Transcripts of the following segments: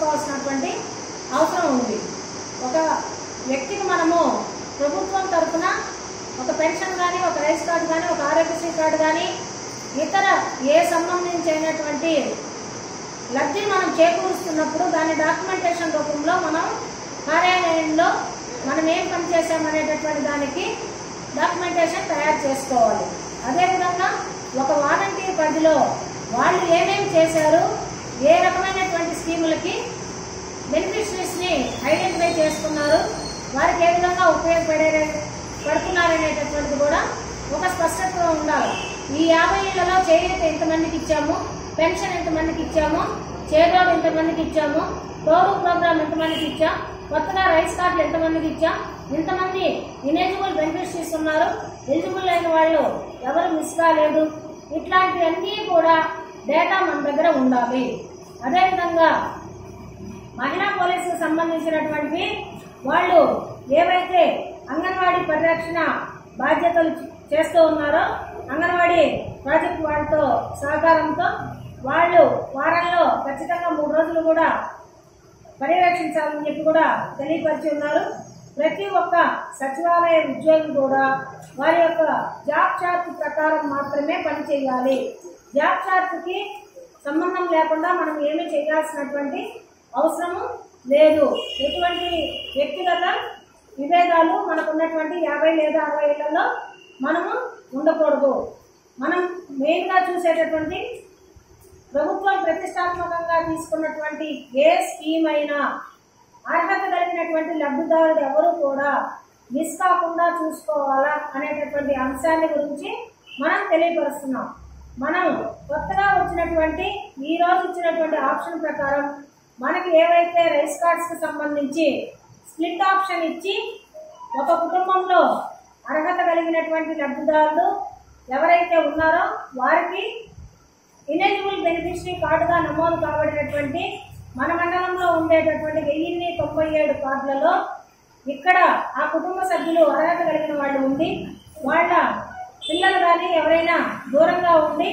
చేసుకోవాల్సినటువంటి అవసరం ఉంది ఒక వ్యక్తికి మనము ప్రభుత్వం తరఫున ఒక పెన్షన్ కానీ ఒక రైస్ కార్డు కానీ ఒక ఆరోగ్యశ్రీ కార్డు కానీ ఇతర ఏ సంబంధించినటువంటి లబ్ధిని మనం చేకూరుస్తున్నప్పుడు దాని డాక్యుమెంటేషన్ రూపంలో మనం కార్యాలయంలో మనం ఏం పని చేసామనేటటువంటి దానికి డాక్యుమెంటేషన్ తయారు చేసుకోవాలి అదేవిధంగా ఒక వాలంటీర్ పరిధిలో వాళ్ళు ఏమేమి చేశారు ఏ రకమైనటువంటి స్కీములకి బెనిఫిషరీస్ ని ఐడెంటిఫై చేసుకున్నారు వారికి ఏ విధంగా ఉపయోగపడే పడుతున్నారనేటటువంటిది కూడా ఒక స్పష్టత ఉండాలి ఈ యాభై ఏళ్లలో చేయూత ఎంతమందికి ఇచ్చాము పెన్షన్ ఎంతమందికి ఇచ్చాము చేదోడు ఎంతమందికి ఇచ్చాము తోడు ప్రోగ్రామ్ ఎంతమందికి ఇచ్చాం కొత్తగా రైస్ కార్డులు ఎంతమందికి ఇచ్చాం ఇంతమంది ఇనెలిజిబుల్ బెనిఫిషరీస్ ఉన్నారు ఎలిజిబుల్ అయిన వాళ్ళు ఎవరు మిస్ కాలేదు ఇట్లాంటివన్నీ కూడా డేటా మన దగ్గర ఉండాలి అదేవిధంగా మహిళా పోలీసులకు సంబంధించినటువంటి వాళ్ళు ఏవైతే అంగన్వాడీ పరిరక్షణ బాధ్యతలు చేస్తూ ఉన్నారో అంగన్వాడీ ప్రాజెక్ట్ వాళ్ళతో సహకారంతో వాళ్ళు వారంలో ఖచ్చితంగా మూడు రోజులు కూడా పర్యవేక్షించాలని చెప్పి కూడా తెలియపరిచి ఉన్నారు ప్రతి ఒక్క సచివాలయ ఉద్యోగి కూడా వారి యొక్క జాబ్ చార్ట్ ప్రకారం మాత్రమే పనిచేయాలి జాబ్ చార్ట్కి సంబంధం లేకుండా మనం ఏమీ చేయాల్సినటువంటి అవసరము లేదు ఎటువంటి వ్యక్తిగత విభేదాలు మనకు ఉన్నటువంటి యాభై లేదా అరవై ఏళ్లలో మనము ఉండకూడదు మనం మెయిన్గా చూసేటటువంటి ప్రభుత్వం ప్రతిష్టాత్మకంగా తీసుకున్నటువంటి ఏ స్కీమ్ అయినా అర్హత కలిగినటువంటి లబ్ధిదారులు ఎవరు కూడా మిస్ కాకుండా చూసుకోవాలా అనేటటువంటి అంశాన్ని గురించి మనం తెలియపరుస్తున్నాం మనం కొత్తగా వచ్చినటువంటి ఈ రోజు ఇచ్చినటువంటి ఆప్షన్ ప్రకారం మనకి ఏవైతే రైస్ కార్డ్స్ కి సంబంధించి స్ప్లిట్ ఆప్షన్ ఇచ్చి ఒక కుటుంబంలో అర్హత కలిగినటువంటి లబ్ధిదారులు ఎవరైతే ఉన్నారో వారికి ఇనెలిజిబుల్ బెనిఫిషరీ కార్డుగా నమోదు కాబడినటువంటి మన మండలంలో ఉండేటటువంటి వెయ్యిన్ని తొంభై ఏడు కార్డులలో ఇక్కడ ఆ కుటుంబ సభ్యులు అర్హత కలిగిన వాళ్ళు ఉండి వాళ్ళ పిల్లలు కానీ ఎవరైనా దూరంగా ఉండి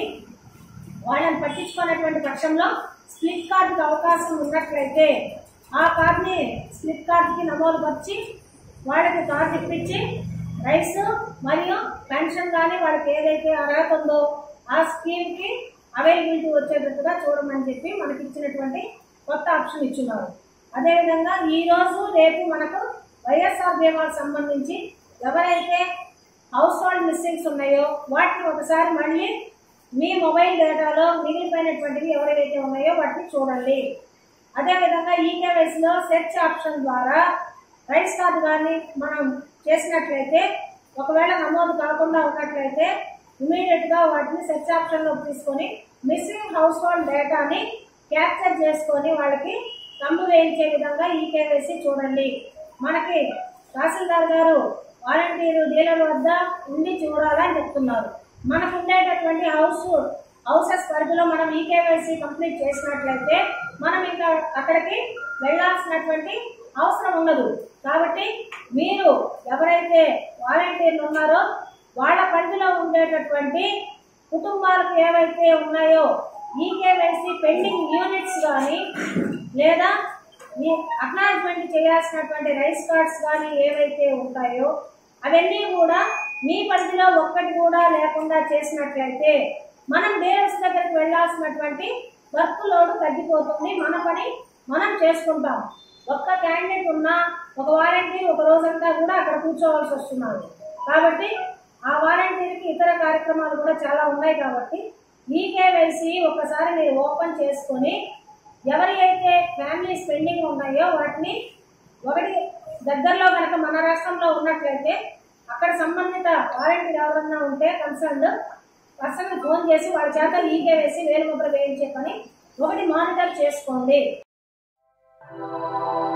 వాళ్ళని పట్టించుకున్నటువంటి పక్షంలో స్ప్లిట్ కార్డుకి అవకాశం ఉన్నట్లయితే ఆ కార్డుని స్ప్లిట్ కార్డుకి నమోదు పరిచి వాళ్ళకి కార్డు ఇప్పించి రైస్ మరియు పెన్షన్ కానీ వాళ్ళకి ఏదైతే అర్హత ఉందో ఆ స్కీమ్కి అవైలబిలిటీ వచ్చేటట్టుగా చూడమని చెప్పి మనకి ఇచ్చినటువంటి కొత్త ఆప్షన్ ఇచ్చున్నారు అదేవిధంగా ఈ రోజు రేపు మనకు వైఎస్ఆర్ బీమాకు సంబంధించి ఎవరైతే హౌస్ హోల్డ్ మిస్సింగ్స్ ఉన్నాయో వాటిని ఒకసారి మళ్ళీ మీ మొబైల్ డేటాలో మిగిలిపోయినటువంటివి ఎవరైతే ఉన్నాయో వాటిని చూడండి అదేవిధంగా ఈకేవైసీలో సెర్చ్ ఆప్షన్ ద్వారా రైస్ కార్డు కానీ మనం చేసినట్లయితే ఒకవేళ నమోదు కాకుండా ఉన్నట్లయితే ఇమీడియట్ గా వాటిని సెర్చ్ ఆప్షన్ లో తీసుకొని మిస్సింగ్ హౌస్ హోల్డ్ డేటాని క్యాప్చర్ చేసుకొని వాళ్ళకి తంబు వేయించే విధంగా ఈ కేవైసీ చూడండి మనకి తహసీల్దార్ గారు వాలంటీరు డీలర్ వద్ద ఉండి చూడాలని చెప్తున్నారు మనకు ఉండేటటువంటి హౌస్ హౌసెస్ పరిధిలో మనం ఈ కేవైసీ కంప్లీట్ చేసినట్లయితే మనం ఇంకా అక్కడికి వెళ్ళాల్సినటువంటి అవసరం ఉండదు కాబట్టి మీరు ఎవరైతే వాలంటీర్లు ఉన్నారో వాళ్ళ పరిధిలో ఉండేటటువంటి కుటుంబాలకు ఏవైతే ఉన్నాయో ఈకేవైసీ పెండింగ్ యూనిట్స్ కానీ లేదా మీ అక్నాలజ్మెంట్ చేయాల్సినటువంటి రైస్ కార్డ్స్ కానీ ఏవైతే ఉంటాయో అవన్నీ కూడా మీ పరిధిలో ఒక్కటి కూడా లేకుండా చేసినట్లయితే మనం డీలర్స్ దగ్గరికి వెళ్ళాల్సినటువంటి వర్క్ లోడ్ తగ్గిపోతుంది మన పని మనం చేసుకుంటాం ఒక్క క్యాండిడేట్ ఉన్నా ఒక వారంటీ ఒక రోజంతా కూడా అక్కడ కూర్చోవాల్సి వస్తున్నారు కాబట్టి ఆ వారంటీకి ఇతర కార్యక్రమాలు కూడా చాలా ఉన్నాయి కాబట్టి ఈ కేవైసీ ఒకసారి మీరు ఓపెన్ చేసుకొని ఎవరి అయితే ఫ్యామిలీ స్పెండింగ్ ఉన్నాయో వాటిని ఒకటి దగ్గరలో కనుక మన రాష్ట్రంలో ఉన్నట్లయితే అక్కడ సంబంధిత వారంటీ ఎవరన్నా ఉంటే కన్సర్న్ పర్సన్ ఫోన్ చేసి వాళ్ళ చేత ఈకే వేసి వేలు ముద్ర వేయించే పని ఒకటి మానిటర్ చేసుకోండి